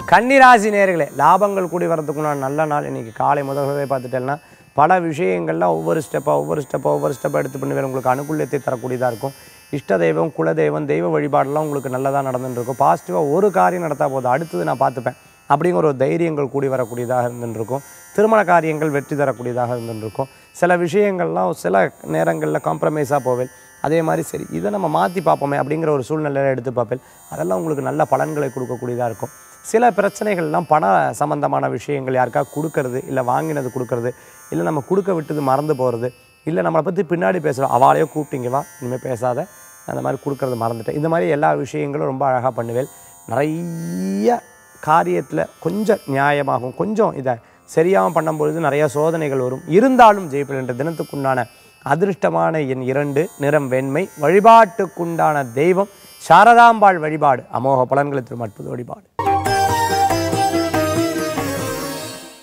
கன்னிராசி நேர்களே லாபங்கள் கூடி வரதுக்குண்டான நல்ல நாள் இன்னைக்கு காலை முதல்வே பார்த்துட்டேன்னா பல விஷயங்கள்லாம் ஒவ்வொரு ஸ்டெப்பாக ஒவ்வொரு ஸ்டெப்பாக ஒவ்வொரு ஸ்டெப்பாக எடுத்து பண்ணி வேறு உங்களுக்கு அனுகூல்யத்தை தரக்கூடியதாக இருக்கும் இஷ்ட தெய்வம் குலதெய்வம் தெய்வ வழிபாடெல்லாம் உங்களுக்கு நல்லதாக நடந்துட்டு இருக்கும் பாசிட்டிவாக ஒரு காரியம் நடத்தா போதும் அடுத்தது நான் பார்த்துப்பேன் அப்படிங்கிற ஒரு தைரியங்கள் கூடி வரக்கூடியதாக இருந்துட்டு இருக்கும் திருமண காரியங்கள் வெற்றி தரக்கூடியதாக இருந்துட்டு இருக்கும் சில விஷயங்கள்லாம் சில நேரங்களில் காம்ப்ரமைஸாக போவேன் அதே மாதிரி சரி இதை நம்ம மாற்றி பார்ப்போமே அப்படிங்கிற ஒரு சூழ்நிலையை எடுத்து பார்ப்பேன் அதெல்லாம் உங்களுக்கு நல்ல பலன்களை கொடுக்கக்கூடியதாக இருக்கும் சில பிரச்சனைகள்லாம் பண சம்பந்தமான விஷயங்கள் யாருக்கா கொடுக்கறது இல்லை வாங்கினது கொடுக்கறது இல்லை நம்ம கொடுக்க விட்டது மறந்து போகிறது இல்லை நம்மளை பற்றி பின்னாடி பேசுகிறோம் அவளையோ கூப்பிட்டீங்க வா இனிமேல் பேசாத அந்த மாதிரி கொடுக்கறது மறந்துட்டேன் இந்த மாதிரி எல்லா விஷயங்களும் ரொம்ப அழகாக பண்ணுவேன் நிறைய காரியத்தில் கொஞ்சம் நியாயமாகும் கொஞ்சம் இதை சரியாகவும் பண்ணும்பொழுது நிறைய சோதனைகள் வரும் இருந்தாலும் ஜெயிப்பேன் என்ற தினத்துக்குண்டான அதிர்ஷ்டமான என் இரண்டு நிறம் வெண்மை வழிபாட்டுக்குண்டான தெய்வம் சாரதாம்பாள் வழிபாடு அமோக பலன்களை தரும் அற்புத வழிபாடு